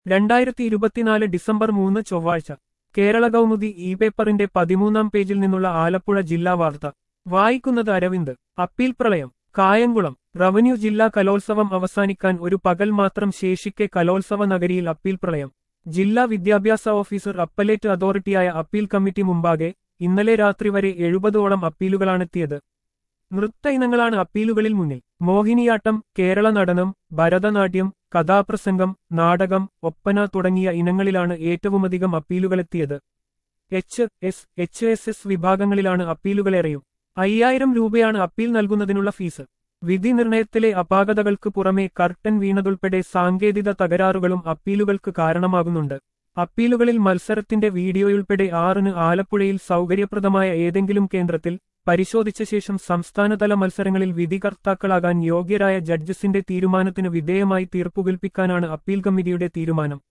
രണ്ടായിരത്തി ഇരുപത്തിനാല് ഡിസംബർ മൂന്ന് ചൊവ്വാഴ്ച കേരള കൗമുദി ഇ പേപ്പറിന്റെ പതിമൂന്നാം പേജിൽ നിന്നുള്ള ആലപ്പുഴ ജില്ലാ വാർത്ത വായിക്കുന്നത് അരവിന്ദ് അപ്പീൽ പ്രളയം കായംകുളം റവന്യൂ ജില്ലാ കലോത്സവം അവസാനിക്കാൻ ഒരു പകൽ മാത്രം ശേഷിക്കെ കലോത്സവ നഗരിയിൽ അപ്പീൽ പ്രളയം ജില്ലാ വിദ്യാഭ്യാസ ഓഫീസർ അപ്പലേറ്റ് അതോറിറ്റിയായ അപ്പീൽ കമ്മിറ്റി മുമ്പാകെ ഇന്നലെ രാത്രി വരെ എഴുപതോളം അപ്പീലുകളാണെത്തിയത് നൃത്ത ഇനങ്ങളാണ് അപ്പീലുകളിൽ മുന്നിൽ മോഹിനിയാട്ടം കേരള നടനം ഭരതനാട്യം കഥാപ്രസംഗം നാടകം ഒപ്പന തുടങ്ങിയ ഇനങ്ങളിലാണ് ഏറ്റവുമധികം അപ്പീലുകളെത്തിയത് H S H S S വിഭാഗങ്ങളിലാണ് അപ്പീലുകളേറെയും അയ്യായിരം രൂപയാണ് അപ്പീൽ നൽകുന്നതിനുള്ള ഫീസ് വിധി നിർണയത്തിലെ അപാകതകൾക്ക് പുറമെ കർട്ടൻ വീണതുൾപ്പെടെ സാങ്കേതിക തകരാറുകളും അപ്പീലുകൾക്ക് കാരണമാകുന്നുണ്ട് അപ്പീലുകളിൽ മത്സരത്തിന്റെ വീഡിയോയുൾപ്പെടെ ആറിന് ആലപ്പുഴയിൽ സൗകര്യപ്രദമായ ഏതെങ്കിലും കേന്ദ്രത്തിൽ പരിശോധിച്ച ശേഷം സംസ്ഥാനതല മത്സരങ്ങളിൽ വിധികർത്താക്കളാകാൻ യോഗ്യരായ ജഡ്ജസിന്റെ തീരുമാനത്തിന് വിധേയമായി തീർപ്പുകൽപ്പിക്കാനാണ് അപ്പീൽ കമ്മിറ്റിയുടെ തീരുമാനം